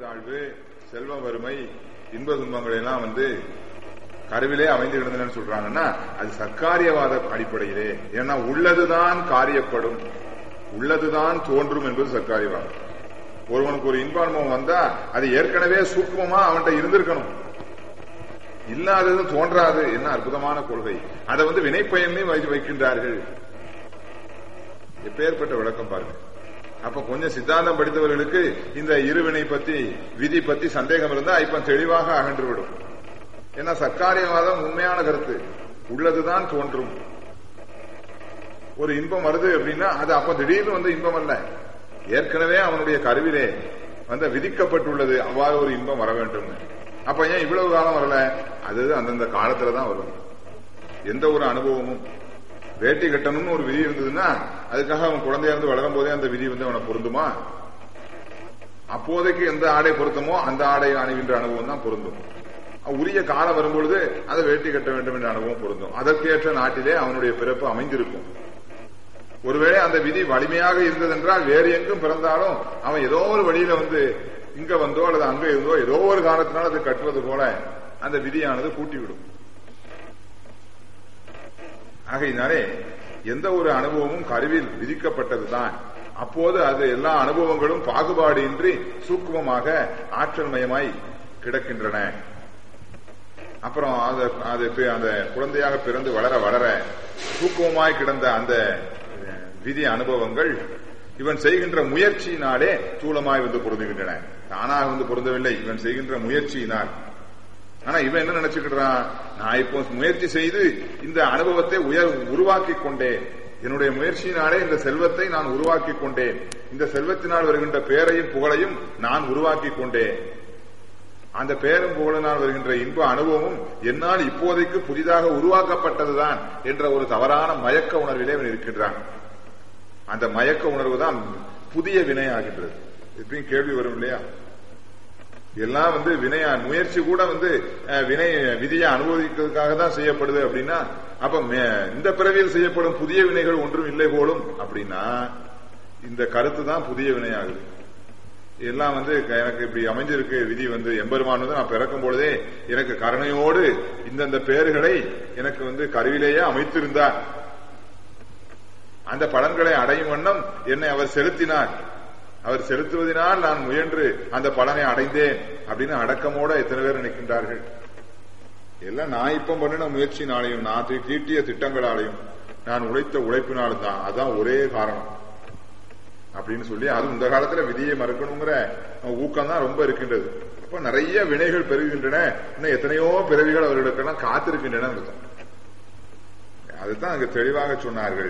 ஏற்றத்தாழ்வு செல்வ வறுமை இன்ப துன்பங்கள் எல்லாம் வந்து கருவிலே அமைந்து கிடந்தன சொல்றாங்கன்னா அது சர்க்காரியவாத அடிப்படையிலே ஏன்னா உள்ளதுதான் காரியப்படும் உள்ளதுதான் தோன்றும் என்பது சர்க்காரியவாதம் ஒருவனுக்கு ஒரு இன்ப அனுபவம் வந்தா அது ஏற்கனவே சூக்குமமா அவன்கிட்ட இருந்திருக்கணும் இல்லாதது தோன்றாது என்ன அற்புதமான கொள்கை அதை வந்து வினைப்பயன்லையும் வைத்து வைக்கின்றார்கள் எப்பேற்பட்ட விளக்கம் பாருங்க அப்ப கொஞ்சம் சித்தாந்தம் படித்தவர்களுக்கு இந்த இருவினை பத்தி விதி பத்தி சந்தேகம் இருந்தா இப்ப தெளிவாக அகன்றுவிடும் ஏன்னா சர்க்காரியவாதம் உண்மையான கருத்து உள்ளதுதான் தோன்றும் ஒரு இன்பம் வருது அப்படின்னா அது அப்ப திடீர்னு வந்து இன்பம் அல்ல ஏற்கனவே அவனுடைய கருவிலே வந்து விதிக்கப்பட்டுள்ளது அவ்வாறு ஒரு இன்பம் வர வேண்டும் அப்ப ஏன் இவ்வளவு காலம் வரல அது அந்தந்த காலத்துல தான் வரும் எந்த ஒரு அனுபவமும் வேட்டி கட்டணும்னு ஒரு விதி இருந்ததுன்னா அதுக்காக அவன் குழந்தையா இருந்து வளரும் போதே அந்த விதி வந்து அவனை பொருந்துமா அப்போதைக்கு எந்த ஆடை பொருத்தமோ அந்த ஆடை அணிகின்ற அனுபவம் தான் பொருந்தும் உரிய காலம் வரும்பொழுது அதை வேட்டி கட்ட வேண்டும் என்ற அனுபவம் பொருந்தும் அதற்கேற்ற நாட்டிலே அவனுடைய பிறப்பு அமைந்திருக்கும் ஒருவேளை அந்த விதி வலிமையாக இருந்ததென்றால் வேறு எங்கும் பிறந்தாலும் அவன் ஏதோ ஒரு வழியில வந்து இங்க வந்தோ அல்லது அங்க இருந்தோ ஏதோ ஒரு காரணத்தினால் அது கட்டுவது போல அந்த விதியானது கூட்டிவிடும் ஆகையினாலே எந்த ஒரு அனுபவமும் கருவில் விதிக்கப்பட்டதுதான் அப்போது அது எல்லா அனுபவங்களும் பாகுபாடு இன்றி சூக்குமமாக ஆற்றல் மயமாய் கிடக்கின்றன அப்புறம் அது அது பி- அந்த குழந்தையாக பிறந்து வளர வளர சூக்குமமாய் கிடந்த அந்த அஹ், விதி அனுபவங்கள் இவன் செய்கின்ற முயற்சியினாலே தூளமாய் வந்து பொருந்துகின்றன தானாக வந்து பொருந்தவில்லை இவன் செய்கின்ற முயற்சியினால் ஆனா இவன் என்ன நினைச்சுக்கிறான் நான் இப்போ முயற்சி செய்து இந்த அனுபவத்தை உயர் உருவாக்கி கொண்டேன் என்னுடைய முயற்சியினாலே இந்த செல்வத்தை நான் உருவாக்கி கொண்டேன் இந்த செல்வத்தினால் வருகின்ற பேரையும் புகழையும் நான் உருவாக்கி கொண்டேன் அந்த பேரும் புகழினால் வருகின்ற இன்ப அனுபவமும் என்னால் இப்போதைக்கு புதிதாக உருவாக்கப்பட்டதுதான் என்ற ஒரு தவறான மயக்க உணர்விலே அவன் இருக்கின்றான் அந்த மயக்க உணர்வு தான் புதிய வினையாகின்றது எப்படியும் கேள்வி வரும் இல்லையா எல்லாம் வந்து வினையா முயற்சி கூட வந்து அஹ், வினை விதியை அனுபவிக்கிறதுக்காக தான் செய்யப்படுது அப்படின்னா அப்ப மே- இந்த பிறவியில் செய்யப்படும் புதிய வினைகள் ஒன்றும் இல்லை போலும் அப்படின்னா இந்த கருத்து தான் புதிய வினையாகுது எல்லாம் வந்து க- எனக்கு இப்படி அமைஞ்சிருக்கு விதி வந்து எம்பெருமான் வந்து நான் பிறக்கும் பொழுதே எனக்கு கருணையோடு இந்தந்த பெயர்களை எனக்கு வந்து கருவிலேயே அமைத்திருந்தார் அந்த பலன்களை அடையும் வண்ணம் என்னை அவர் செலுத்தினார் அவர் செலுத்துவதனால் நான் முயன்று அந்த பலனை அடைந்தேன் அப்படின்னு அடக்கமோட எத்தனை பேர் நிற்கின்றார்கள் எல்லாம் நான் இப்ப பண்ணின முயற்சினாலையும் நான் தீ- தீட்டிய திட்டங்களாலையும் நான் உழைத்த உழைப்பினாலும் தான் அதான் ஒரே காரணம் அப்படின்னு சொல்லி அது இந்த காலத்துல விதியை மறுக்கணுங்கிற ஊக்கம் தான் ரொம்ப இருக்கின்றது அப்ப நிறைய வினைகள் பெருகின்றன இன்னும் எத்தனையோ பிறவிகள் அவர்களுக்கெல்லாம் காத்திருக்கின்றன அர்த்தம் அதுதான் அங்கு தெளிவாக சொன்னார்கள்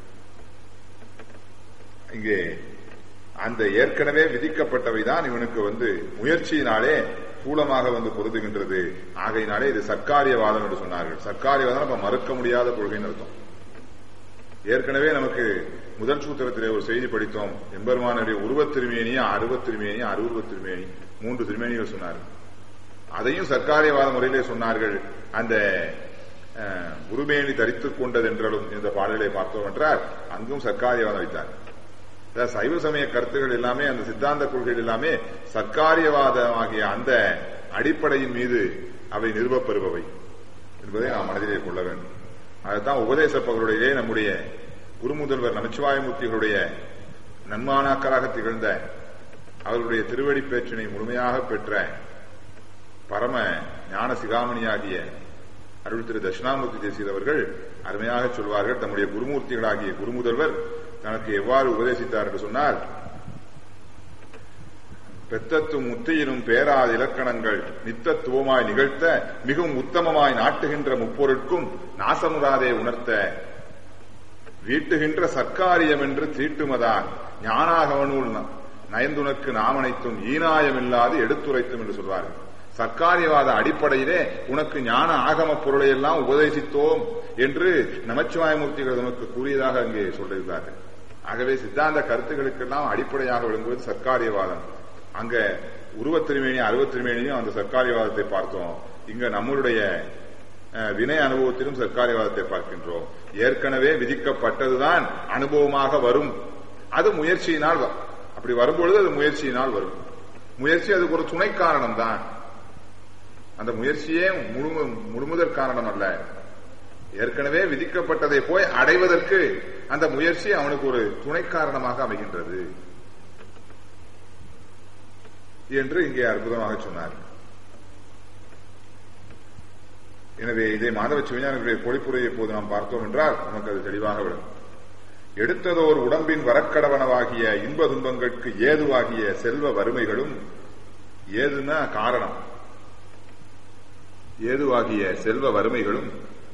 இங்கே அந்த ஏற்கனவே விதிக்கப்பட்டவைதான் இவனுக்கு வந்து முயற்சியினாலே ஸ்தூலமாக வந்து பொருந்துகின்றது ஆகையினாலே இது சர்க்காரியவாதம் என்று சொன்னார்கள் சர்க்காரியவாதம் நம்ம மறுக்க முடியாத கொள்கைன்னு அர்த்தம் ஏற்கனவே நமக்கு முதல் சூத்திரத்திலே ஒரு செய்தி படித்தோம் எம்பெருமானுடைய உருவத் திருமேனி அருவத் திருமேனி அருவுருவத் திருமேனி மூன்று திருமேனிகள் சொன்னார்கள் அதையும் சர்க்காரியவாத முறையிலே சொன்னார்கள் அந்த அஹ், குருமேனி தரித்துக் கொண்டதென்றாலும் இந்த பாடலை பார்த்தோம் என்றால் அங்கும் சர்க்காரியவாதம் வைத்தார் அதாவது சைவ சமய கருத்துகள் எல்லாமே அந்த சித்தாந்த கொள்கைகள் எல்லாமே சர்க்காரியவாதமாகிய அந்த அடிப்படையின் மீது அவை நிறுவப்பெறுபவை என்பதை நாம் மனதிலே கொள்ள வேண்டும் அதுதான் உபதேச பகருடைய நம்முடைய குருமுதல்வர் நமச்சிவாயமூர்த்திகளுடைய நன்மானாக்கராக திகழ்ந்த அவர்களுடைய திருவடி பேச்சினை முழுமையாக பெற்ற பரம ஞான சிகாமணியாகிய அருள் திரு தட்சிணாமூர்த்தி தேசியர் அவர்கள் அருமையாக சொல்வார்கள் தம்முடைய குருமூர்த்திகளாகிய குருமுதல்வர் தனக்கு எவ்வாறு உபதேசித்தார் என்று சொன்னால் பெத்தத்தும் முத்தியினும் பேராத இலக்கணங்கள் நித்தத்துவமாய் நிகழ்த்த மிகவும் உத்தமமாய் நாட்டுகின்ற முப்பொருட்கும் நாசமுறாதே உணர்த்த வீட்டுகின்ற சர்க்காரியம் என்று தீட்டுமதான் ஞானாகவனுள் ந- நயந்துனக்கு நாமனைத்தும் ஈனாயமில்லாது எடுத்துரைத்தும் என்று சொல்வார்கள் சர்க்காரியவாத அடிப்படையிலே உனக்கு ஞான ஆகம பொருளை எல்லாம் உபதேசித்தோம் என்று நமச்சிவாயமூர்த்திகள் நமக்கு கூறியதாக அங்கே சொல்லியிருந்தார்கள் ஆகவே சித்தாந்த கருத்துக்களுக்கெல்லாம் அடிப்படையாக விளங்குவது சர்க்காரியவாதம் அங்க உருவத் திருமேனி அருவத் திருமேனியும் அந்த சர்க்காரியவாதத்தை பார்த்தோம் இங்க நம்மளுடைய அஹ், வினை அனுபவத்திலும் சர்க்காரியவாதத்தை பார்க்கின்றோம் ஏற்கனவே விதிக்கப்பட்டதுதான் அனுபவமாக வரும் அது முயற்சியினால் வ- அப்படி வரும்பொழுது அது முயற்சியினால் வரும் முயற்சி அதுக்கு ஒரு துணை காரணம் தான் அந்த முயற்சியே முழு முழுமுதற் காரணம் அல்ல ஏற்கனவே விதிக்கப்பட்டதை போய் அடைவதற்கு அந்த முயற்சி அவனுக்கு ஒரு துணை காரணமாக அமைகின்றது என்று இங்கே அற்புதமாக சொன்னார் எனவே இதை மாதவ சிவஞானிகளுடைய பொழிப்புரையை போது நாம் பார்த்தோம் என்றால் நமக்கு அது தெளிவாக விடும் எடுத்ததோர் உடம்பின் வரக்கடவனவாகிய இன்ப துன்பங்களுக்கு ஏதுவாகிய செல்வ வறுமைகளும் ஏதுன்னா காரணம் ஏதுவாகிய செல்வ வறுமைகளும்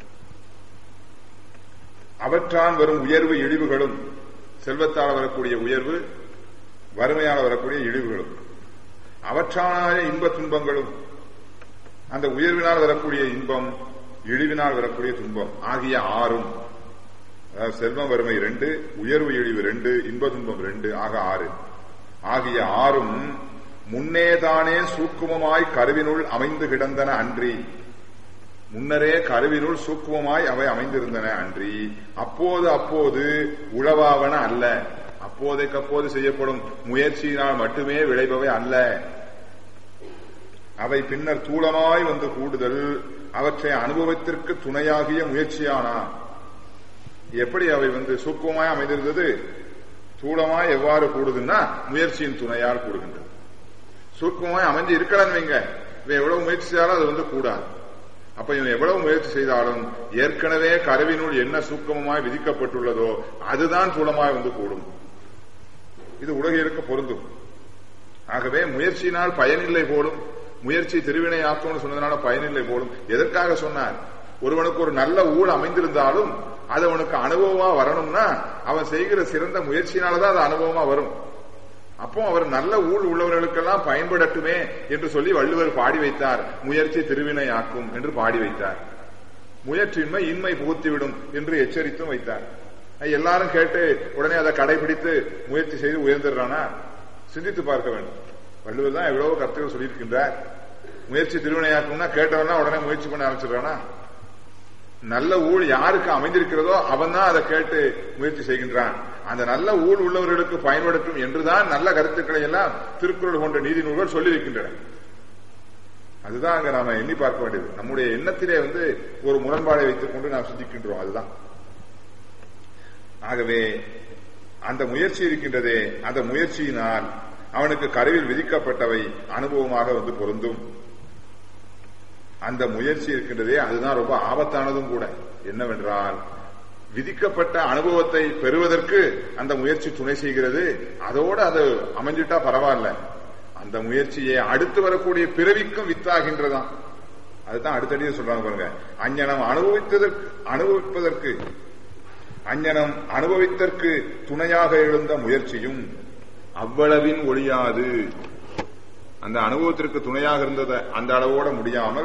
அவற்றான் வரும் உயர்வு இழிவுகளும் செல்வத்தால் வரக்கூடிய உயர்வு வறுமையால் வரக்கூடிய இழிவுகளும் அவற்றான இன்ப துன்பங்களும் அந்த உயர்வினால் வரக்கூடிய இன்பம் இழிவினால் வரக்கூடிய துன்பம் ஆகிய ஆறும் அதாவது செல்வம் வறுமை ரெண்டு உயர்வு இழிவு ரெண்டு இன்ப துன்பம் ரெண்டு ஆக ஆறு ஆகிய ஆறும் முன்னேதானே சூக்குமமாய் கருவினுள் அமைந்து கிடந்தன அன்றி முன்னரே கருவினுள் சூக்குமமாய் அவை அமைந்திருந்தன அன்றி அப்போது அப்போது உழவாவன அல்ல அப்போதைக்கு அப்போது செய்யப்படும் முயற்சியினால் மட்டுமே விளைபவை அல்ல அவை பின்னர் தூளமாய் வந்து கூடுதல் அவற்றை அனுபவத்திற்கு துணையாகிய முயற்சியானா எப்படி அவை வந்து சூக்குவமாய் அமைந்திருந்தது தூளமாய் எவ்வாறு கூடுதுன்னா முயற்சியின் துணையால் கூடுகின்றது சூக்குவமாய் அமைஞ்சு இருக்கலன்னு வைங்க இவன் எவ்வளவு முயற்சி செய்தாலும் அது வந்து கூடாது அப்ப இவன் எவ்வளவு முயற்சி செய்தாலும் ஏற்கனவே கருவினுள் என்ன சூக்கமமாய் விதிக்கப்பட்டுள்ளதோ அதுதான் தூளமாய் வந்து கூடும் இது உலகிற்கு பொருந்தும் ஆகவே முயற்சியினால் பயனில்லை போலும் முயற்சி திருவினை ஆக்கம்னு சொன்னதுனால பயனில்லை போலும் எதற்காக சொன்னார் ஒருவனுக்கு ஒரு நல்ல ஊழ் அமைந்திருந்தாலும் அது அவனுக்கு அனுபவமா வரணும்னா அவன் செய்கிற சிறந்த முயற்சியினாலதான் அது அனுபவமா வரும் அப்போ அவர் நல்ல ஊழ் உள்ளவர்களுக்கெல்லாம் பயன்படட்டுமே என்று சொல்லி வள்ளுவர் பாடி வைத்தார் முயற்சி திருவினை ஆக்கும் என்று பாடி வைத்தார் முயற்சியின்மை இன்மை புகுத்திவிடும் என்று எச்சரித்தும் வைத்தார் எல்லாரும் கேட்டு உடனே அதை கடைபிடித்து முயற்சி செய்து உயர்ந்துடுறானா சிந்தித்து பார்க்க வேண்டும் வள்ளுவர் தான் எவ்வளவு கருத்துக்கள் சொல்லியிருக்கின்றார் முயற்சி திருவினையாக்கணும்னா கேட்டவனா உடனே முயற்சி பண்ண ஆரம்பிச்சிடறானா நல்ல ஊழ் யாருக்கு அமைந்திருக்கிறதோ அவன் தான் அதை கேட்டு முயற்சி செய்கின்றான் அந்த நல்ல ஊழ் உள்ளவர்களுக்கு பயன்படுத்தும் என்றுதான் நல்ல கருத்துக்களை எல்லாம் திருக்குறள் போன்ற நீதி நூல்கள் சொல்லியிருக்கின்றன அதுதான் அங்க நாம எண்ணி பார்க்க வேண்டியது நம்முடைய எண்ணத்திலே வந்து ஒரு முரண்பாடை வைத்துக் கொண்டு நாம் சிந்திக்கின்றோம் அதுதான் ஆகவே அந்த முயற்சி இருக்கின்றதே அந்த முயற்சியினால் அவனுக்கு கருவில் விதிக்கப்பட்டவை அனுபவமாக வந்து பொருந்தும் அந்த முயற்சி இருக்கின்றதே அதுதான் ரொம்ப ஆபத்தானதும் கூட என்னவென்றால் விதிக்கப்பட்ட அனுபவத்தை பெறுவதற்கு அந்த முயற்சி துணை செய்கிறது அதோடு அது அமைஞ்சிட்டா பரவாயில்ல அந்த முயற்சியை அடுத்து வரக்கூடிய பிறவிக்கும் வித்தாகின்றதாம் அதுதான் அடுத்தடியே சொல்றாங்க பாருங்க அஞ்ஞனம் அனுபவித்ததற்கு அனுபவிப்பதற்கு அஞ்ஞனம் அனுபவித்தற்கு துணையாக எழுந்த முயற்சியும் அவ்வளவின் ஒழியாது அந்த அனுபவத்திற்கு துணையாக இருந்ததை அந்த அளவோட முடியாமல்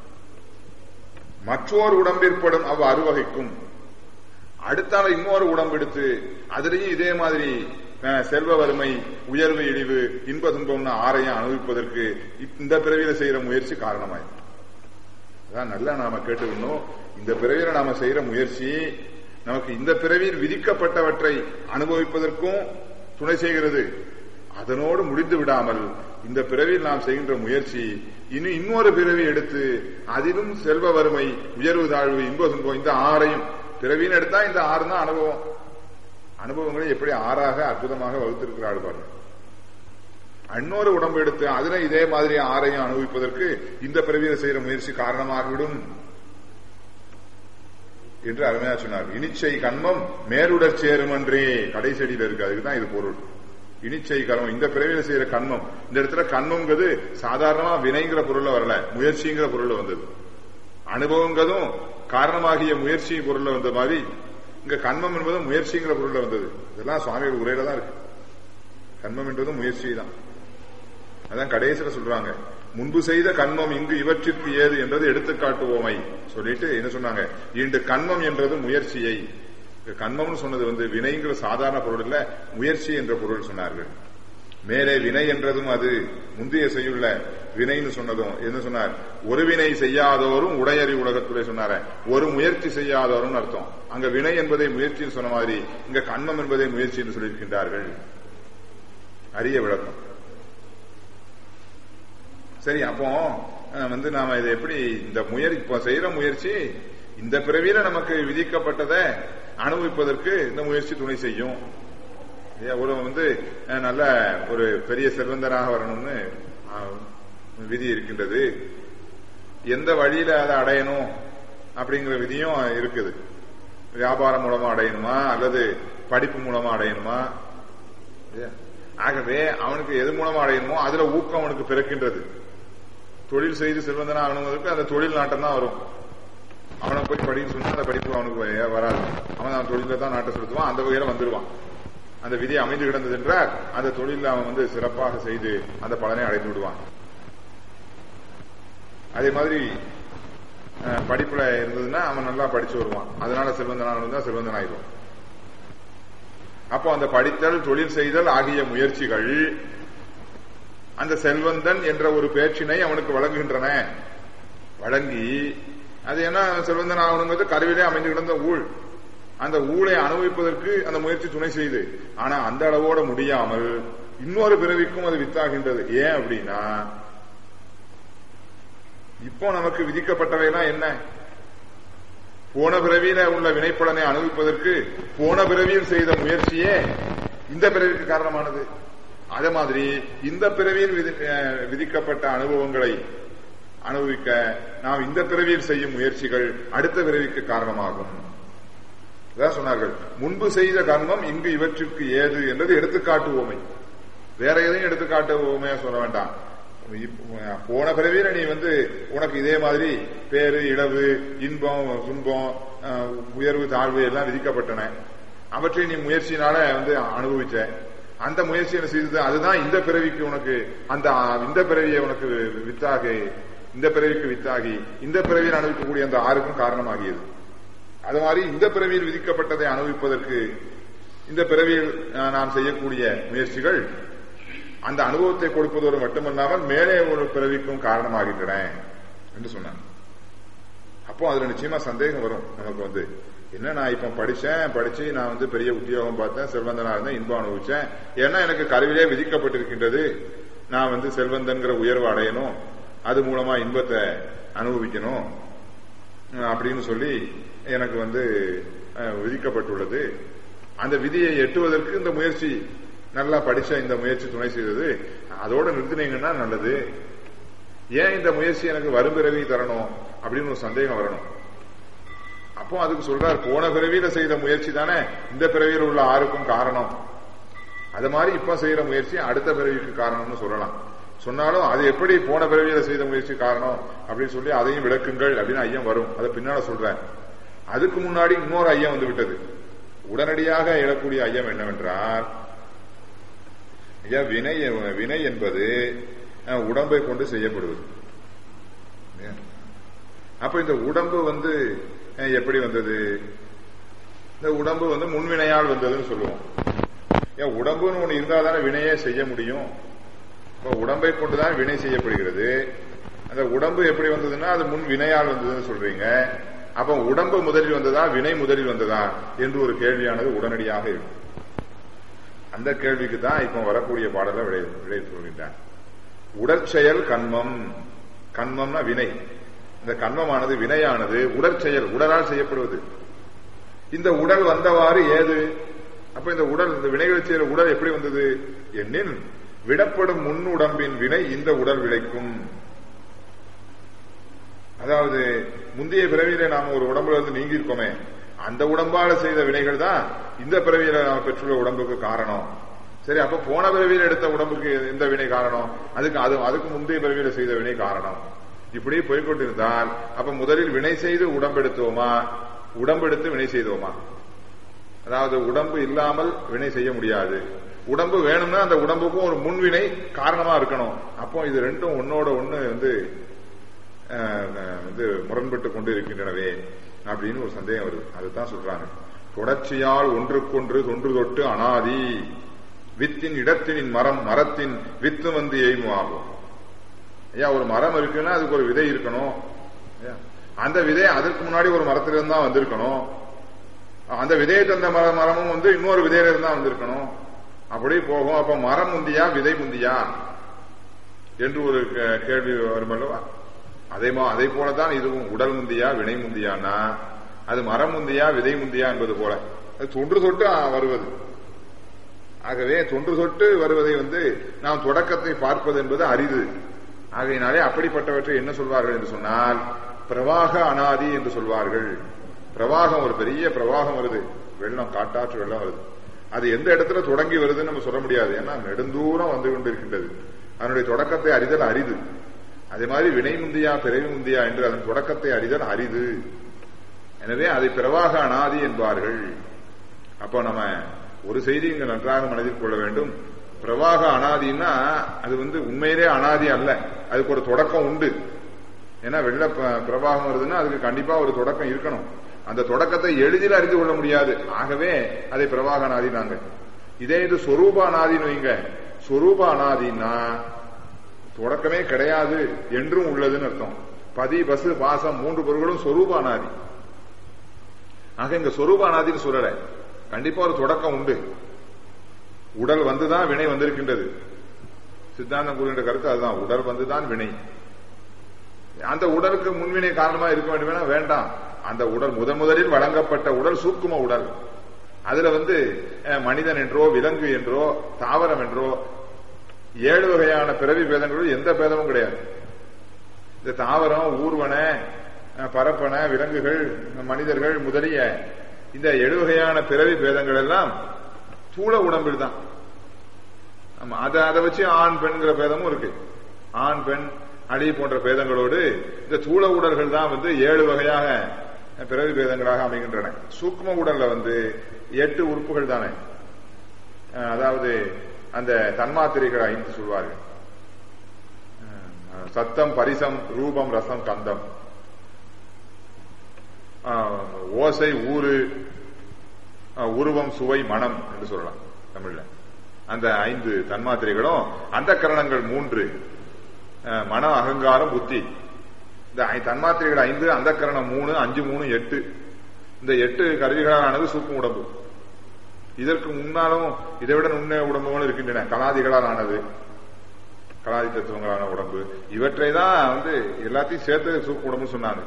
மற்றோர் உடம்பிற்படும் அவ் அறுவகைக்கும் அடுத்தால இன்னொரு உடம்பெடுத்து அதுலேயும் இதே மாதிரி செல்வ வறுமை உயர்வு இழிவு இன்ப துன்பம்னு ஆரையும் அனுபவிப்பதற்கு இந்த பிறவியில செய்யற முயற்சி காரணமாயிருக்கு அதான் நல்லா நாம கேட்டுக்கணும் இந்த பிறவியில நாம செய்யற முயற்சி நமக்கு இந்த பிறவியில் விதிக்கப்பட்டவற்றை அனுபவிப்பதற்கும் துணை செய்கிறது அதனோடு முடிந்து விடாமல் இந்த பிறவியில் நாம் செய்கின்ற முயற்சி இன்னும் இன்னொரு பிறவி எடுத்து அதிலும் செல்வ வறுமை உயர்வு தாழ்வு இன்ப துன்பம் இந்த ஆறையும் பிறவின்னு எடுத்தா இந்த ஆறு தான் அனுபவம் அனுபவங்களை எப்படி ஆறாக அற்புதமாக வகுத்திருக்கிறாள் பாருங்க இன்னொரு உடம்பு எடுத்து அதுல இதே மாதிரி ஆறையும் அனுபவிப்பதற்கு இந்த பிறவியில் செய்கிற முயற்சி காரணமாகிவிடும் என்று அருமையா சொன்னார் இனிச்சை கண்மம் மேலுடற் சேருமன்றே கடைசெடியில் இருக்கு அதுக்கு தான் இது பொருள் இனிச்சை கர்மம் இந்த பிறவியில செய்யற கண்மம் இந்த இடத்துல கண்மங்கிறது சாதாரணமா வினைங்கிற பொருள்ல வரல முயற்சிங்கிற பொருள்ல வந்தது அனுபவங்கிறதும் காரணமாகிய முயற்சி பொருள்ல வந்த மாதிரி இங்க கண்மம் என்பது முயற்சிங்கிற பொருள்ல வந்தது இதெல்லாம் சுவாமிகள் உரையில தான் இருக்கு கண்மம் என்பதும் முயற்சி தான் அதான் கடைசியில சொல்றாங்க முன்பு செய்த கண்மம் இங்கு இவற்றிற்கு ஏது என்றது எடுத்துக்காட்டுவோமை சொல்லிட்டு என்ன சொன்னாங்க இன்று கண்மம் என்றது முயற்சியை கண்மம்னு சொன்னது வந்து வினைங்கிற சாதாரண பொருள் இல்ல முயற்சி என்ற பொருள் சொன்னார்கள் மேலே வினை என்றதும் அது முந்தைய செய்யுள்ள வினைன்னு சொன்னதும் என்ன சொன்னார் ஒரு வினை செய்யாதோரும் உடையறி உலகத்துறை சொன்னார ஒரு முயற்சி செய்யாதோரும் அர்த்தம் அங்க வினை என்பதை முயற்சின்னு சொன்ன மாதிரி இங்க கண்மம் என்பதை முயற்சி என்று சொல்லியிருக்கின்றார்கள் அரிய விளக்கம் சரி அப்போ அஹ், வந்து நாம இதை எப்படி இந்த முயற்சி இப்போ செய்யற முயற்சி இந்த பிறவியில நமக்கு விதிக்கப்பட்டதை அனுபவிப்பதற்கு இந்த முயற்சி துணை செய்யும் இல்லையா? ஒரு வந்து அஹ், நல்ல ஒரு பெரிய செல்வந்தராக வரணும்னு அஹ், விதி இருக்கின்றது எந்த வழியில அதை அடையணும் அப்படிங்கிற விதியும் இருக்குது வியாபாரம் மூலமா அடையணுமா அல்லது படிப்பு மூலமா அடையணுமா இல்லையா? ஆகவே அவனுக்கு எது மூலமா அடையணுமோ அதுல ஊக்கம் அவனுக்கு பிறக்கின்றது தொழில் செய்து செல்வந்தனா ஆகணுங்கிறதுக்கு அந்த தொழில் நாட்டம் தான் வரும் அவனை போய் படின்னு சொன்னா அந்த படிப்பு அவனுக்கு வ- வராது அவன் அவன் தொழில தான் நாட்டை செலுத்துவான் அந்த வகையில வந்துருவான் அந்த விதி அமைந்து கிடந்தது என்றால் அந்த தொழில அவன் வந்து சிறப்பாக செய்து அந்த பலனை அடைந்து விடுவான் அதே மாதிரி அஹ், படிப்புல இருந்ததுன்னா அவன் நல்லா படிச்சு வருவான் அதனால செல்வந்தனாக இருந்தா செல்வந்தன் ஆயிடுவான் அப்போ அந்த படித்தல் தொழில் செய்தல் ஆகிய முயற்சிகள் அந்த செல்வந்தன் என்ற ஒரு பேச்சினை அவனுக்கு வழங்குகின்றன வழங்கி அது என்ன செல்வந்தன் ஆகணுங்கிறது கருவிலே அமைந்து கிடந்த ஊழ் அந்த ஊழை அனுபவிப்பதற்கு அந்த முயற்சி துணை செய்து ஆனா அந்த அளவோட முடியாமல் இன்னொரு பிறவிக்கும் அது வித்தாகின்றது ஏன் அப்படின்னா இப்போ நமக்கு விதிக்கப்பட்டவைலாம் என்ன போன பிறவியில உள்ள வினைப்பலனை அனுபவிப்பதற்கு போன பிறவியில் செய்த முயற்சியே இந்த பிறவிக்கு காரணமானது அதே மாதிரி இந்த பிறவியில் விதி- அஹ் விதிக்கப்பட்ட அனுபவங்களை அனுபவிக்க நாம் இந்த பிறவியில் செய்யும் முயற்சிகள் அடுத்த பிறவிக்கு காரணமாகும் இதான் சொன்னார்கள் முன்பு செய்த கர்மம் இங்கு இவற்றிற்கு ஏது என்பது எடுத்துக்காட்டு உவமை வேற எதையும் எடுத்துக்காட்டு உவமையா சொல்ல வேண்டாம் இப்ப- போன பிறவியில நீ வந்து உனக்கு இதே மாதிரி பேரு இழவு இன்பம் துன்பம் அஹ், உயர்வு தாழ்வு எல்லாம் விதிக்கப்பட்டன அவற்றை நீ முயற்சியினால வந்து அனுபவிச்ச அந்த முயற்சி என்ன செய்தது அதுதான் இந்த பிறவிக்கு உனக்கு அந்த இந்த பிறவியை உனக்கு வித்தாகி இந்த பிறவிக்கு வித்தாகி இந்த பிறவியில் அனுபவிக்கக்கூடிய அந்த ஆறுக்கும் காரணமாகியது அது மாதிரி இந்த பிறவியில் விதிக்கப்பட்டதை அனுபவிப்பதற்கு இந்த பிறவியில் அஹ், நாம் செய்யக்கூடிய முயற்சிகள் அந்த அனுபவத்தை கொடுப்பதோடு மட்டுமல்லாமல் மேலே ஒரு பிறவிக்கும் காரணமாகின்றன என்று சொன்னார் அப்போ அதுல நிச்சயமா சந்தேகம் வரும் நமக்கு வந்து என்ன நான் இப்ப படிச்சேன் படிச்சு நான் வந்து பெரிய உத்தியோகம் பார்த்தேன் செல்வந்தனா இருந்தேன் இன்பம் அனுபவிச்சேன் ஏன்னா எனக்கு கருவிலே விதிக்கப்பட்டிருக்கின்றது நான் வந்து செல்வந்தன்கிற உயர்வு அடையணும் அது மூலமா இன்பத்தை அனுபவிக்கணும் அஹ் அப்படின்னு சொல்லி எனக்கு வந்து அஹ், விதிக்கப்பட்டுள்ளது அந்த விதியை எட்டுவதற்கு இந்த முயற்சி நல்லா படிச்ச இந்த முயற்சி துணை செய்தது அதோட நிறுத்தினீங்கன்னா நல்லது ஏன் இந்த முயற்சி எனக்கு வரும் பிறவி தரணும் அப்படின்னு ஒரு சந்தேகம் வரணும் அப்போ அதுக்கு சொல்றார் போன பிறவியில செய்த முயற்சி தானே இந்த பிறவியில் உள்ள ஆறுக்கும் காரணம் அது மாதிரி இப்ப செய்யற முயற்சி அடுத்த பிறவிக்கு காரணம்னு சொல்லலாம் சொன்னாலும் அது எப்படி போன பிறவியில செய்த முயற்சி காரணம் அப்படின்னு சொல்லி அதையும் விளக்குங்கள் அப்படின்னு ஐயம் வரும் அதை பின்னால சொல்றேன் அதுக்கு முன்னாடி இன்னொரு ஐயம் வந்து விட்டது உடனடியாக எழக்கூடிய ஐயம் என்னவென்றால் ஐயா வினை வினை என்பது அஹ், உடம்பை கொண்டு செய்யப்படுவது இல்லையா? அப்ப இந்த உடம்பு வந்து அஹ், எப்படி வந்தது இந்த உடம்பு வந்து முன்வினையால் வந்ததுன்னு சொல்லுவோம் ஏன் உடம்புன்னு ஒண்ணு இருந்தா தானே வினையே செய்ய முடியும் இப்ப உடம்பை கொண்டுதான் வினை செய்யப்படுகிறது அந்த உடம்பு எப்படி வந்ததுன்னா அது முன் வினையால் வந்ததுன்னு சொல்றீங்க அப்ப உடம்பு முதலில் வந்ததா வினை முதலில் வந்ததா என்று ஒரு கேள்வியானது உடனடியாக இருக்கும் அந்த கேள்விக்கு தான் இப்ப வரக்கூடிய பாடல விடை விடை சொல்கின்றான் உடற்செயல் கண்மம் கண்மம்னா வினை இந்த கண்மமானது வினையானது உடற்செயல் உடலால் செய்யப்படுவது இந்த உடல் வந்தவாறு ஏது அப்ப இந்த உடல் இந்த வினைகள் செய்கிற உடல் எப்படி வந்தது எண்ணில் விடப்படும் முன் உடம்பின் வினை இந்த உடல் விளைக்கும் அதாவது முந்தைய பிறவியில நாம ஒரு உடம்புல இருந்து நீங்கி இருக்கோமே அந்த உடம்பால செய்த வினைகள் தான் இந்த பிறவியில நாம பெற்றுள்ள உடம்புக்கு காரணம் சரி அப்ப போன பிறவியில எடுத்த உடம்புக்கு எந்த வினை காரணம் அதுக்கு அது அதுக்கு முந்தைய பிறவியில செய்த வினை காரணம் இப்படி போய்கொண்டிருந்தால் அப்ப முதலில் வினை செய்து உடம்பெடுத்தோமா உடம்பெடுத்து வினை செய்தோமா அதாவது உடம்பு இல்லாமல் வினை செய்ய முடியாது உடம்பு வேணும்னா அந்த உடம்புக்கும் ஒரு முன்வினை காரணமா இருக்கணும் அப்போ இது ரெண்டும் ஒன்னோட ஒண்ணு வந்து அஹ், வந்து முரண்பட்டு கொண்டு இருக்கின்றனவே அப்படின்னு ஒரு சந்தேகம் வருது அதுதான் சொல்றாங்க தொடர்ச்சியால் ஒன்றுக்கொன்று தொன்று தொட்டு அனாதி வித்தின் இடத்தினின் மரம் மரத்தின் வித்து வந்து எய்மும் ஆகும் ஐயா ஒரு மரம் இருக்குன்னா அதுக்கு ஒரு விதை இருக்கணும் ஐயா, அந்த விதை அதற்கு முன்னாடி ஒரு மரத்திலிருந்து தான் வந்திருக்கணும் அந்த விதையை தந்த மர மரமும் வந்து இன்னொரு விதையில இருந்தா வந்திருக்கணும் அப்படி போகும் அப்ப மரம் முந்தியா விதை முந்தியா என்று ஒரு கே- கேள்வி வரும் அல்லவா அதே மா- அதே போலதான் இதுவும் உடல் முந்தியா வினை முந்தியானா அது மரம் முந்தியா விதை முந்தியா என்பது போல அது தொன்று தொட்டு ஆ, வருவது ஆகவே தொன்று தொட்டு வருவதை வந்து நாம் தொடக்கத்தை பார்ப்பது என்பது அரிது ஆகையினாலே அப்படிப்பட்டவற்றை என்ன சொல்வார்கள் என்று சொன்னால் பிரவாக அனாதி என்று சொல்வார்கள் பிரவாகம் ஒரு பெரிய பிரவாகம் வருது வெள்ளம் காட்டாற்று வெள்ளம் வருது அது எந்த இடத்துல தொடங்கி வருதுன்னு நம்ம சொல்ல முடியாது ஏன்னா நெடுந்தூரம் வந்து கொண்டிருக்கின்றது அதனுடைய தொடக்கத்தை அறிதல் அரிது அதே மாதிரி வினை முந்தியா பிறவி முந்தியா என்று அதன் தொடக்கத்தை அறிதல் அரிது எனவே அதை பிரவாக அனாதி என்பார்கள் அப்போ நம்ம ஒரு செய்தி இங்க நன்றாக மனதில் கொள்ள வேண்டும் பிரவாக அனாதின்னா அது வந்து உண்மையிலே அனாதி அல்ல அதுக்கு ஒரு தொடக்கம் உண்டு ஏன்னா வெள்ள ப- பிரவாகம் வருதுன்னா அதுக்கு கண்டிப்பா ஒரு தொடக்கம் இருக்கணும் அந்த தொடக்கத்தை எளிதில் அறிந்து கொள்ள முடியாது ஆகவே அதை பிரவாக அனாதி நாங்க இதே இது சொரூப அனாதின்னு வைங்க சொரூப அனாதின்னா தொடக்கமே கிடையாது என்றும் உள்ளதுன்னு அர்த்தம் பதி பசு பாசம் மூன்று பொருள்களும் சொரூப அனாதி ஆக இங்க சொரூப அனாதின்னு சொல்லல கண்டிப்பா ஒரு தொடக்கம் உண்டு உடல் வந்துதான் வினை வந்திருக்கின்றது சித்தாந்தம் கூறுகின்ற கருத்து அதுதான் உடல் வந்துதான் வினை அந்த உடலுக்கு முன்வினை காரணமா இருக்க வேண்டுமெனா வேண்டாம் அந்த உடல் முதன் முதலில் வழங்கப்பட்ட உடல் சூக்கும உடல் அதுல வந்து அஹ், மனிதன் என்றோ விலங்கு என்றோ தாவரம் என்றோ ஏழு வகையான பிறவி பேதங்களும் எந்த பேதமும் கிடையாது இந்த தாவரம் ஊர்வன அஹ், பரப்பன விலங்குகள் மனிதர்கள் முதலிய இந்த ஏழு வகையான பிறவி பேதங்கள் எல்லாம் தூள உடம்பில் தான் ஆமா அதை அதை வச்சு ஆண் பெண்கிற பேதமும் இருக்கு ஆண் பெண் அடி போன்ற பேதங்களோடு இந்த தூள உடல்கள் தான் வந்து ஏழு வகையாக பிறவி பேதங்களாக அமைகின்றன சூக்ம உடல்ல வந்து எட்டு உறுப்புகள் தானே அஹ் அதாவது அந்த தன்மாத்திரைகள் ஐந்து சொல்வார்கள் அஹ் சத்தம் பரிசம் ரூபம் ரசம் கந்தம் அஹ் ஓசை ஊறு அஹ் உருவம் சுவை மனம் என்று சொல்லலாம் தமிழ்ல அந்த ஐந்து தன்மாத்திரைகளும் அந்த கரணங்கள் மூன்று அஹ் மனம் அகங்காரம் புத்தி இந்த ஐ- தன்மாத்திரைகள் ஐந்து அந்த கரணம் மூணு அஞ்சு மூணு எட்டு இந்த எட்டு கருவிகளானது சூக்கும் உடம்பு இதற்கு முன்னாலும் இதை விட நுண்ண உடம்புகளும் இருக்கின்றன கலாதிகளால் ஆனது கலாதி தத்துவங்களான உடம்பு இவற்றை தான் வந்து எல்லாத்தையும் சேர்த்து சூக்கு உடம்புன்னு சொன்னாங்க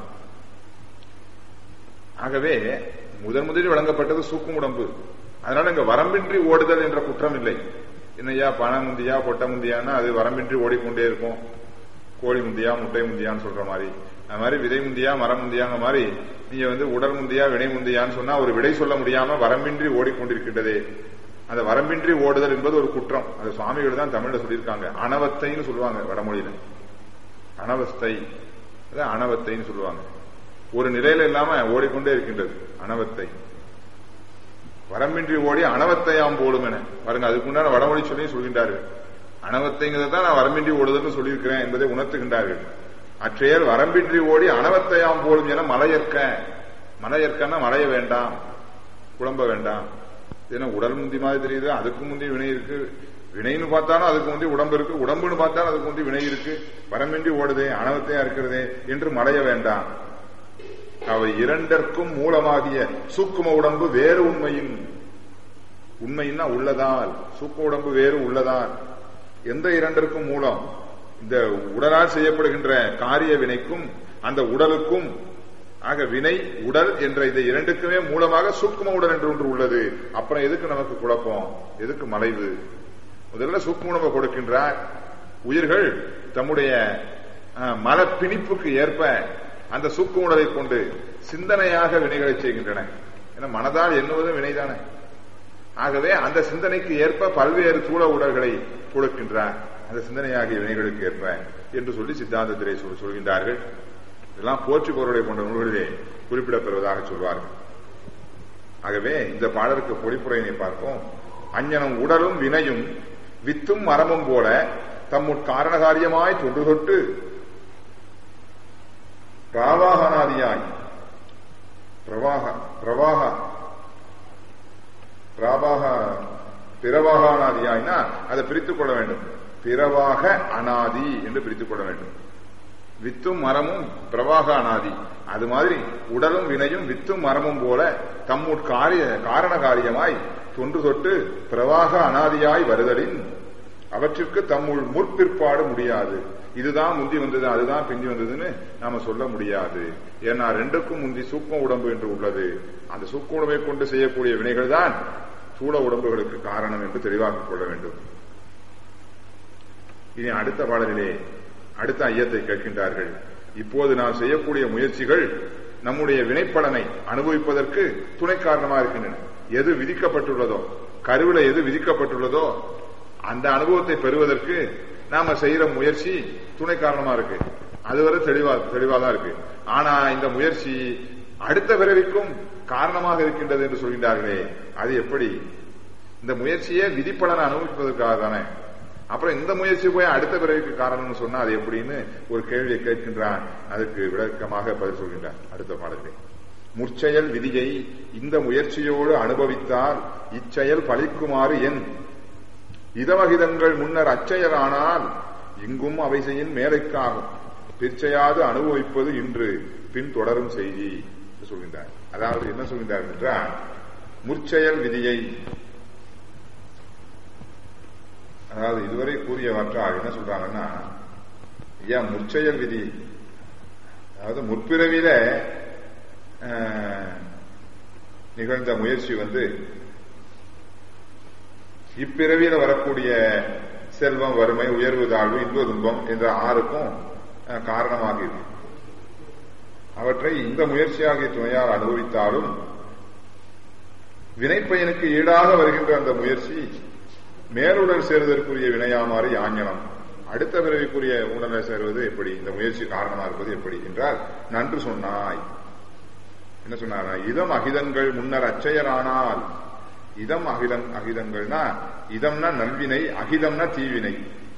ஆகவே முதன் முதலில் வழங்கப்பட்டது சூக்கும் உடம்பு அதனால இங்க வரம்பின்றி ஓடுதல் என்ற குற்றம் இல்லை என்னையா பண முந்தியா கொட்டை முந்தியான்னா அது வரம்பின்றி ஓடிக்கொண்டே இருக்கும் கோழி முந்தியா முட்டை முந்தியான்னு சொல்ற மாதிரி அது மாதிரி விதை முந்தியா மரம் முந்தியாங்க மாதிரி நீங்க வந்து உடல் முந்தியா வினை முந்தியான்னு சொன்னா ஒரு விடை சொல்ல முடியாம வரம்பின்றி ஓடிக்கொண்டிருக்கின்றதே அந்த வரம்பின்றி ஓடுதல் என்பது ஒரு குற்றம் அது சுவாமிகள் தான் தமிழ்ல சொல்லியிருக்காங்க அனவத்தைன்னு சொல்லுவாங்க வடமொழியில அனவஸ்தை அதான் அனவத்தைன்னு சொல்லுவாங்க ஒரு நிலையில இல்லாம ஓடிக்கொண்டே இருக்கின்றது அனவத்தை வரம்பின்றி ஓடி அனவத்தையாம் போடும் என பாருங்க அதுக்குண்டான வடமொழி சொல்லி சொல்கின்றார்கள் அனவத்தைங்கிறத தான் நான் வரம்பின்றி ஓடுதல்னு சொல்லியிருக்கிறேன் என்பதை உணர்த்துகின்றார்கள் அற்றையர் வரம்பின்றி ஓடி அனவத்தையாம் போடும் என மலையற்க மலையற்கன்னா மலைய வேண்டாம் குழம்ப வேண்டாம் ஏன்னா உடல் முந்தி மாதிரி தெரியுது அதுக்கு முந்தி வினை இருக்கு வினைன்னு பார்த்தாலும் அதுக்கு முந்தி உடம்பு இருக்கு உடம்புன்னு பார்த்தாலும் அதுக்கு முந்தி வினை இருக்கு வரம்பின்றி ஓடுதே அனவத்தையா இருக்கிறதே என்று மலைய வேண்டாம் அவை இரண்டற்கும் மூலமாகிய சூக்கும உடம்பு வேறு உண்மையின் உண்மைன்னா உள்ளதால் சூக்கும உடம்பு வேறு உள்ளதால் எந்த இரண்டிற்கும் மூலம் இந்த உடலால் செய்யப்படுகின்ற காரிய வினைக்கும் அந்த உடலுக்கும் ஆக வினை உடல் என்ற இந்த இரண்டுக்குமே மூலமாக சூக்கும உடல் என்று ஒன்று உள்ளது அப்புறம் எதுக்கு நமக்கு குழப்பம் எதுக்கு மலைவு முதல்ல சூக்கும உணவை கொடுக்கின்றார் உயிர்கள் தம்முடைய அஹ், மலப்பிணிப்புக்கு ஏற்ப அந்த சூக்கு உணவை கொண்டு சிந்தனையாக வினைகளை செய்கின்றன ஏன்னா மனதால் எண்ணுவதும் வினைதானே ஆகவே அந்த சிந்தனைக்கு ஏற்ப பல்வேறு தூள உடல்களை கொடுக்கின்றார் அந்த சிந்தனையாகிய வினைகளுக்கு ஏற்ப என்று சொல்லி சித்தாந்தத்திலே சொல் சொல்கின்றார்கள் இதெல்லாம் போற்றி பொருளை போன்ற நூல்களிலே குறிப்பிடப்பெறுவதாக சொல்வார்கள் ஆகவே இந்த பாடலுக்கு பொழிப்புரையினை பார்ப்போம் அஞ்ஞனம் உடலும் வினையும் வித்தும் மரமும் போல தம்முட் காரணகாரியமாய் தொன்று தொட்டு பிராவாகனாதியாய் பிரவாக பிரவாக பிராவாக பிறவாக அனாதியாய்னா அதை பிரித்துக் கொள்ள வேண்டும் பிறவாக அனாதி என்று பிரித்துக் கொள்ள வேண்டும் வித்தும் மரமும் பிரவாக அனாதி அது மாதிரி உடலும் வினையும் வித்தும் மரமும் போல தம்முட் காரிய காரண காரியமாய் தொன்று தொட்டு பிரவாக அனாதியாய் வருதலின் அவற்றிற்கு தம்முள் முற்பிற்பாடு முடியாது இதுதான் முந்தி வந்தது அதுதான் பிந்தி வந்ததுன்னு நாம சொல்ல முடியாது ஏன்னா ரெண்டுக்கும் முந்தி சூக்ம உடம்பு என்று உள்ளது அந்த சூக்ம உடம்பை கொண்டு செய்யக்கூடிய வினைகள் தான் சூழ உடம்புகளுக்கு காரணம் என்று தெளிவாக்கிக் கொள்ள வேண்டும் இனி அடுத்த பாடலிலே அடுத்த ஐயத்தை கேட்கின்றார்கள் இப்போது நாம் செய்யக்கூடிய முயற்சிகள் நம்முடைய வினைப்பலனை அனுபவிப்பதற்கு துணை காரணமாக இருக்கின்றன எது விதிக்கப்பட்டுள்ளதோ கருவில எது விதிக்கப்பட்டுள்ளதோ அந்த அனுபவத்தை பெறுவதற்கு நாம செய்யற முயற்சி துணை காரணமா இருக்கு அதுவரை தெளிவா தெளிவா தான் இருக்கு ஆனா இந்த முயற்சி அடுத்த பிறவிக்கும் காரணமாக இருக்கின்றது என்று சொல்கின்றார்களே அது எப்படி இந்த முயற்சியை விதிப்பலனை அனுபவிப்பதற்காக தானே அப்புறம் இந்த முயற்சி போய் அடுத்த பிறவிக்கு காரணம்னு சொன்னா அது எப்படின்னு ஒரு கேள்வியை கேட்கின்றான் அதுக்கு விளக்கமாக பதில் சொல்கின்றான் அடுத்த பாடத்தில் முற்செயல் விதியை இந்த முயற்சியோடு அனுபவித்தால் இச்செயல் பழிக்குமாறு என் இதமகிதங்கள் முன்னர் அச்செயலானால் இங்கும் அவை செய்யின் மேலைக்காகும் பிற்சையாது அனுபவிப்பது இன்று பின் தொடரும் செய்தி என்று சொல்கின்றார் அதாவது என்ன சொல்கின்றார் என்றால் முற்செயல் விதியை அதாவது இதுவரை கூறியவற்றால் என்ன சொல்றாங்கன்னா ஐயா முற்செயல் விதி அதாவது முற்பிறவில நிகழ்ந்த முயற்சி வந்து இப்பிறவியில வரக்கூடிய செல்வம் வறுமை உயர்வு தாழ்வு இன்ப துன்பம் என்ற ஆறுக்கும் காரணமாக இருக்கு அவற்றை இந்த முயற்சியாகிய துணையால் அனுபவித்தாலும் வினைப்பயனுக்கு ஈடாக வருகின்ற அந்த முயற்சி மேலுடல் சேருவதற்குரிய வினையாமாறு யாஞனம் அடுத்த பிறவிக்குரிய உடலை சேருவது எப்படி இந்த முயற்சி காரணமா இருப்பது எப்படி என்றால் நன்று சொன்னாய் என்ன சொன்னார் இதம் அகிதங்கள் முன்னர் அச்சையரானால் இதம் அகிதம் அகிதங்கள்னா இதம்னா நல்வினை அகிதம்னா தீவினை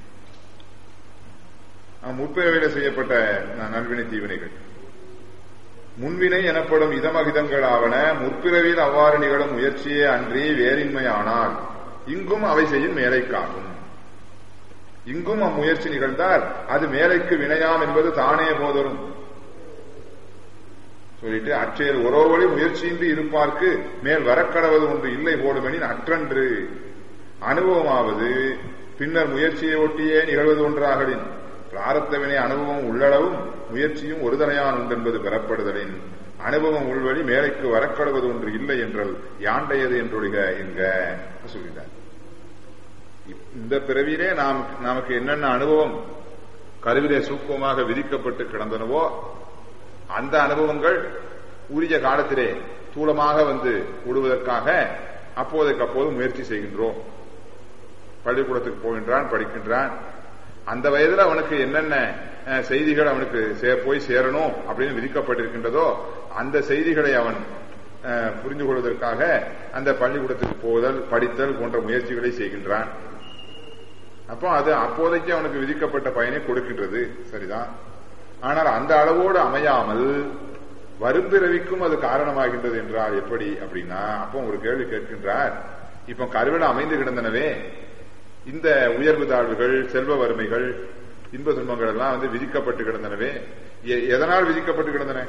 முற்பிறவில செய்யப்பட்ட நல்வினை தீவினைகள் முன்வினை எனப்படும் இதமகிதங்கள் ஆவன முற்பிறவியில் அவ்வாறு நிகழும் முயற்சியே அன்றி வேறின்மையானால் இங்கும் அவை செய்யும் மேலைக்காகும் இங்கும் அம்முயற்சி நிகழ்ந்தால் அது மேலைக்கு வினையாம் என்பது தானே போதரும் சொல்லிட்டு அச்செயல் ஒரோவழி முயற்சியின்றி இருப்பார்க்கு மேல் வரக்கடவது ஒன்று இல்லை போடுமெனின் அற்றன்று அனுபவமாவது பின்னர் முயற்சியை ஒட்டியே நிகழ்வது ஒன்றாகலின் பிராரத்தவினை அனுபவம் உள்ளளவும் முயற்சியும் ஒருதனையான் உண்டென்பது பெறப்படுதலின் அனுபவம் உள்வழி மேலைக்கு வரக்கடுவது ஒன்று இல்லை என்றால் யாண்டையது என்றொழிக என்க சொல்கிறார் இந்த பிறவியிலே நாம் நமக்கு என்னென்ன அனுபவம் கருவிலே சூக்கமாக விதிக்கப்பட்டு கிடந்தனவோ அந்த அனுபவங்கள் உரிய காலத்திலே தூளமாக வந்து கூடுவதற்காக அப்போதைக்கு அப்போது முயற்சி செய்கின்றோம் பள்ளிக்கூடத்துக்கு போகின்றான் படிக்கின்றான் அந்த வயதுல அவனுக்கு என்னென்ன செய்திகள் அவனுக்கு போய் சேரணும் அப்படின்னு விதிக்கப்பட்டிருக்கின்றதோ அந்த செய்திகளை அவன் புரிந்து கொள்வதற்காக அந்த பள்ளிக்கூடத்துக்கு போதல் படித்தல் போன்ற முயற்சிகளை செய்கின்றான் அப்போ அது அப்போதைக்கு அவனுக்கு விதிக்கப்பட்ட பயனை கொடுக்கின்றது சரிதான் ஆனால் அந்த அளவோடு அமையாமல் வரும்பிறவிக்கும் அது காரணமாகின்றது என்றால் எப்படி அப்படின்னா அப்போ ஒரு கேள்வி கேட்கின்றார் இப்ப கருவில அமைந்து கிடந்தனவே இந்த உயர்வு தாழ்வுகள் செல்வ வறுமைகள் இன்ப துன்பங்கள் எல்லாம் வந்து விதிக்கப்பட்டு கிடந்தனவே எதனால் விதிக்கப்பட்டு கிடந்தன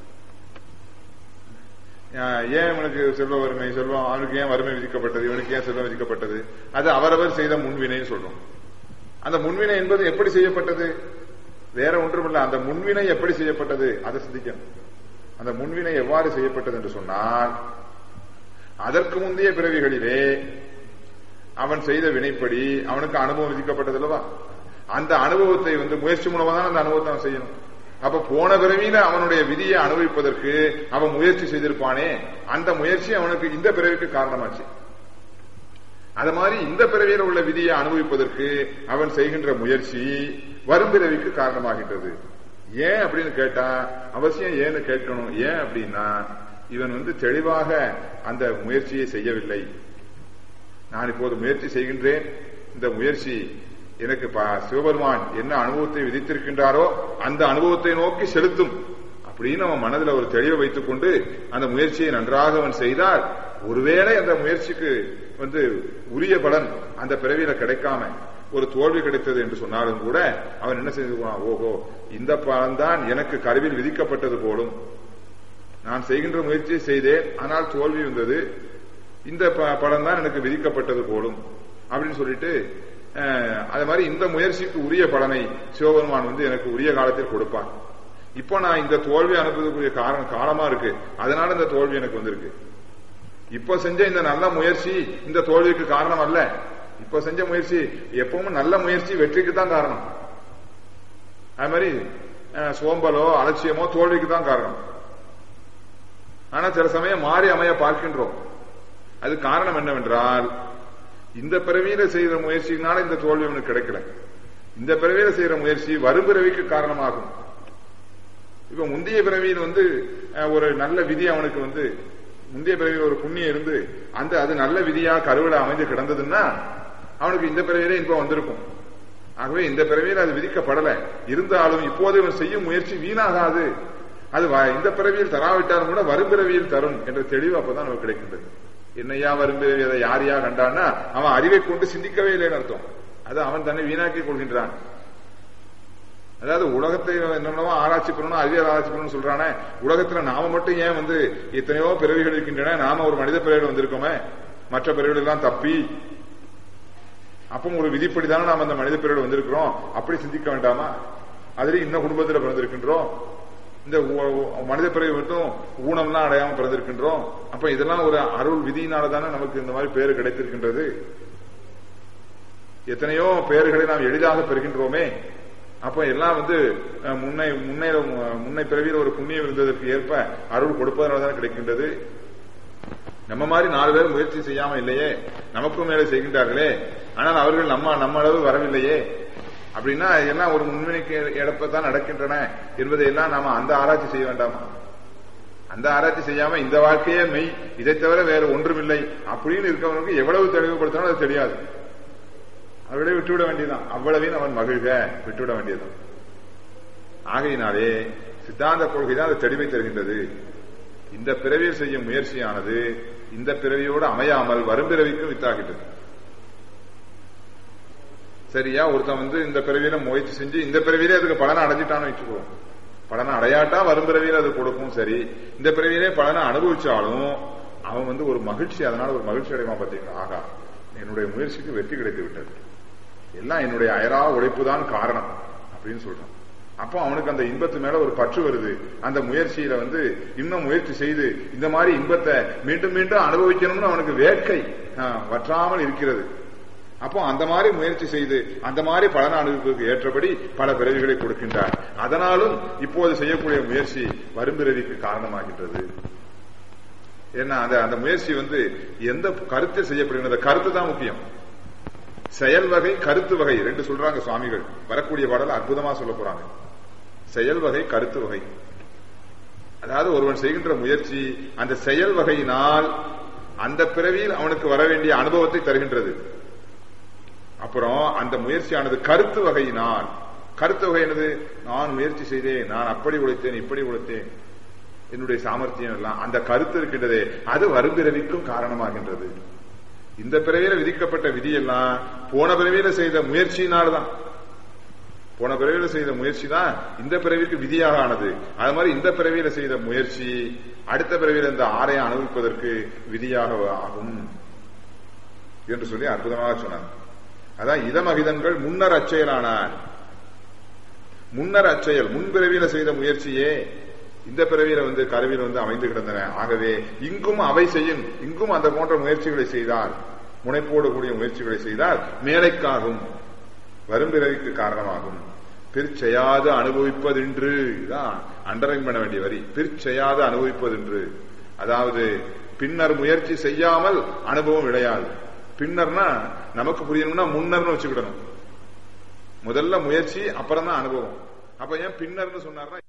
ஏன் இவனுக்கு செல்வ வறுமை செல்வம் அவனுக்கு ஏன் வறுமை விதிக்கப்பட்டது இவனுக்கு ஏன் செல்வம் விதிக்கப்பட்டது அது அவரவர் செய்த முன்வினைன்னு சொல்றோம் அந்த முன்வினை என்பது எப்படி செய்யப்பட்டது வேற ஒன்றுமில்ல அந்த முன்வினை எப்படி செய்யப்பட்டது அதை சிந்திக்கணும் அந்த முன்வினை எவ்வாறு செய்யப்பட்டது என்று சொன்னால் அதற்கு முந்தைய பிறவிகளிலே அவன் செய்த வினைப்படி அவனுக்கு அனுபவம் விதிக்கப்பட்டது அல்லவா அந்த அனுபவத்தை வந்து முயற்சி மூலமா தான் அந்த அனுபவத்தை அவன் செய்யணும் அப்ப போன பிறவியில அவனுடைய விதியை அனுபவிப்பதற்கு அவன் முயற்சி செய்திருப்பானே அந்த முயற்சி அவனுக்கு இந்த பிறவிக்கு காரணமாச்சு அது மாதிரி இந்த பிறவியில உள்ள விதியை அனுபவிப்பதற்கு அவன் செய்கின்ற முயற்சி வரும் பிறவிக்கு காரணமாகின்றது ஏன் அப்படின்னு கேட்டா அவசியம் ஏன்னு கேட்கணும் ஏன் அப்படின்னா இவன் வந்து தெளிவாக அந்த முயற்சியை செய்யவில்லை நான் இப்போது முயற்சி செய்கின்றேன் இந்த முயற்சி எனக்கு சிவபெருமான் என்ன அனுபவத்தை விதித்திருக்கின்றாரோ அந்த அனுபவத்தை நோக்கி செலுத்தும் அப்படின்னு அவன் மனதில் ஒரு தெளிவை வைத்துக் கொண்டு அந்த முயற்சியை நன்றாக அவன் செய்தால் ஒருவேளை அந்த முயற்சிக்கு வந்து உரிய பலன் அந்த பிறவியில கிடைக்காம ஒரு தோல்வி கிடைத்தது என்று சொன்னாலும் கூட அவன் என்ன செய்திருக்கான் ஓஹோ இந்த பலன் தான் எனக்கு கருவில் விதிக்கப்பட்டது போலும் நான் செய்கின்ற முயற்சியை செய்தேன் ஆனால் தோல்வி வந்தது இந்த பலன் தான் எனக்கு விதிக்கப்பட்டது போலும் அப்படின்னு சொல்லிட்டு அஹ், அது மாதிரி இந்த முயற்சிக்கு உரிய பலனை சிவபெருமான் வந்து எனக்கு உரிய காலத்தில் கொடுப்பான் இப்போ நான் இந்த தோல்வி அனுப்புறதுக்குரிய காரணம் காலமா இருக்கு அதனால இந்த தோல்வி எனக்கு வந்திருக்கு இப்ப செஞ்ச இந்த நல்ல முயற்சி இந்த தோல்விக்கு காரணம் அல்ல இப்ப செஞ்ச முயற்சி எப்பவும் நல்ல முயற்சி வெற்றிக்கு தான் காரணம் அது மாதிரி அஹ், சோம்பலோ அலட்சியமோ தோல்விக்கு தான் காரணம் ஆனா சில சமயம் மாறி அமைய பார்க்கின்றோம் அது காரணம் என்னவென்றால் இந்த பிறவியில செய்த முயற்சியினால இந்த தோல்வி அவனுக்கு கிடைக்கல இந்த பிறவியில செய்யற முயற்சி வரும் பிறவிக்கு காரணமாகும் இப்ப முந்தைய பிறவியில் வந்து அஹ், ஒரு நல்ல விதி அவனுக்கு வந்து முந்தைய பிறவியில் ஒரு புண்ணியம் இருந்து அந்த அது நல்ல விதியா கருவில அமைந்து கிடந்ததுன்னா அவனுக்கு இந்த பிறவியிலே இன்பம் வந்திருக்கும் ஆகவே இந்த பிறவியில் அது விதிக்கப்படல இருந்தாலும் இப்போது இவன் செய்யும் முயற்சி வீணாகாது அது வ- இந்த பிறவியில் தராவிட்டாலும் கூட வரும் பிறவியில் தரும் என்ற தெளிவு அப்பதான் நமக்கு கிடைக்கின்றது என்னையா வரும் பிறவி அதை யார் யார் கண்டான்னா அவன் அறிவை கொண்டு சிந்திக்கவே இல்லைன்னு அர்த்தம் அது அவன் தன்னை வீணாக்கிக் கொள்கின்றான் அதாவது உலகத்தை என்னென்னவோ ஆராய்ச்சி பண்ணணும் அறிவியல் ஆராய்ச்சி பண்ணணும்னு சொல்றானே உலகத்துல நாம மட்டும் ஏன் வந்து எத்தனையோ பிறவிகள் இருக்கின்றன நாம ஒரு மனித பிறவிகள் வந்திருக்கோமே மற்ற பிறவிகள் எல்லாம் தப்பி அப்போ ஒரு விதிப்படிதானே நாம அந்த மனித பிறவிகள் வந்திருக்கிறோம் அப்படி சிந்திக்க வேண்டாமா அதுல இன்னும் குடும்பத்துல பிறந்திருக்கின்றோம் இந்த ஊ- ஊ- மனித பிறவி மட்டும் ஊனம்லாம் அடையாம பிறந்திருக்கின்றோம் அப்ப இதெல்லாம் ஒரு அருள் விதியினால தானே நமக்கு இந்த மாதிரி பேரு கிடைத்திருக்கின்றது எத்தனையோ பெயர்களை நாம் எளிதாக பெறுகின்றோமே அப்ப எல்லாம் வந்து அஹ், முன்னை முன்னை முன்னை பிறவியில் ஒரு புண்ணியம் இருந்ததற்கு ஏற்ப அருள் கொடுப்பதனால தான் கிடைக்கின்றது நம்ம மாதிரி நாலு பேர் முயற்சி செய்யாம இல்லையே நமக்கும் மேலே செய்கின்றார்களே ஆனால் அவர்கள் நம்ம நம்ம அளவு வரவில்லையே அப்படின்னா எல்லாம் ஒரு முன்னிலைக்கு இடப்பத்தான் நடக்கின்றன என்பதை எல்லாம் நாம அந்த ஆராய்ச்சி செய்ய வேண்டாமா அந்த ஆராய்ச்சி செய்யாம இந்த வாழ்க்கையே மெய் இதை தவிர வேற ஒன்றுமில்லை அப்படின்னு இருக்கவனுக்கு எவ்வளவு தெளிவுபடுத்தினாலும் அது தெரியாது அவர்களே விட்டுவிட வேண்டியதுதான் அவ்வளவையும் அவன் மகிழ்க விட்டுவிட வேண்டியதுதான் ஆகையினாலே சித்தாந்த கொள்கை தான் அது தெளிவை தருகின்றது இந்த பிறவியில் செய்யும் முயற்சியானது இந்த பிறவியோடு அமையாமல் வரும் பிறவிக்கும் வித்தாகின்றது சரியா ஒருத்தன் வந்து இந்த பிறவியில முயற்சி செஞ்சு இந்த பிறவியிலே அதுக்கு பலனை அடைஞ்சிட்டான்னு வச்சுக்குவோம் பலனை அடையாட்டா வரும் பிறவியில அது கொடுக்கும் சரி இந்த பிறவியிலே பலனை அனுபவிச்சாலும் அவன் வந்து ஒரு மகிழ்ச்சி அதனால ஒரு மகிழ்ச்சி அடைவான் பார்த்தீங்களா ஆகா என்னுடைய முயற்சிக்கு வெற்றி கிடைத்து விட்டது எல்லாம் என்னுடைய அயரா உழைப்பு தான் காரணம் அப்படின்னு சொல்றான் அப்போ அவனுக்கு அந்த இன்பத்து மேல ஒரு பற்று வருது அந்த முயற்சியில வந்து இன்னும் முயற்சி செய்து இந்த மாதிரி இன்பத்தை மீண்டும் மீண்டும் அனுபவிக்கணும்னு அவனுக்கு வேட்கை ஆ, வற்றாமல் இருக்கிறது அப்போ அந்த மாதிரி முயற்சி செய்து அந்த மாதிரி பலன அனுபவிப்புக்கு ஏற்றபடி பல பிறவிகளை கொடுக்கின்றார் அதனாலும் இப்போது செய்யக்கூடிய முயற்சி வரும் பிறவிக்கு காரணமாகின்றது ஏன்னா அந்த அந்த முயற்சி வந்து எந்த கருத்தில் செய்யப்படுகிறது கருத்து தான் முக்கியம் செயல் வகை கருத்து வகை ரெண்டு சொல்றாங்க சுவாமிகள் வரக்கூடிய பாடல் அற்புதமா சொல்ல போறாங்க செயல் வகை கருத்து வகை அதாவது ஒருவன் செய்கின்ற முயற்சி அந்த செயல் வகையினால் அந்த பிறவியில் அவனுக்கு வர வேண்டிய அனுபவத்தை தருகின்றது அப்புறம் அந்த முயற்சியானது கருத்து வகையினால் கருத்து வகை என்னது நான் முயற்சி செய்தேன் நான் அப்படி உழைத்தேன் இப்படி உழைத்தேன் என்னுடைய சாமர்த்தியம் எல்லாம் அந்த கருத்து இருக்கின்றதே அது வரும் பிறவிக்கும் காரணமாகின்றது இந்த பிறவியில விதிக்கப்பட்ட விதியெல்லாம் போன பிறவியில செய்த முயற்சியினால்தான் போன பிறவியில செய்த முயற்சி தான் இந்த பிறவிக்கு விதியாக ஆனது அது மாதிரி இந்த பிறவியில செய்த முயற்சி அடுத்த பிறவியில இந்த ஆரையை அனுபவிப்பதற்கு விதியாக ஆகும் என்று சொல்லி அற்புதமாக சொன்னார் அதான் இதமகிதங்கள் முன்னர் அச்செயலானார் முன்னர் அச்செயல் முன்பிறவியில செய்த முயற்சியே இந்த பிறவியில வந்து கருவியில் வந்து அமைந்து கிடந்தன ஆகவே இங்கும் அவை செய்யும் இங்கும் அந்த போன்ற முயற்சிகளை செய்தால் முனைப்போடு கூடிய முயற்சிகளை செய்தால் மேலைக்காகும் வரும் பிறவிக்கு காரணமாகும் பிற்செயாது அனுபவிப்பதென்று இதான் அண்டரைன் பண்ண வேண்டிய வரி பிற்செயாது அனுபவிப்பதென்று அதாவது பின்னர் முயற்சி செய்யாமல் அனுபவம் விளையாது பின்னர்னா நமக்கு புரியணும்னா முன்னர்னு வச்சுக்கிடணும் முதல்ல முயற்சி அப்புறம் தான் அனுபவம் அப்ப ஏன் பின்னர்னு சொன்னார்னா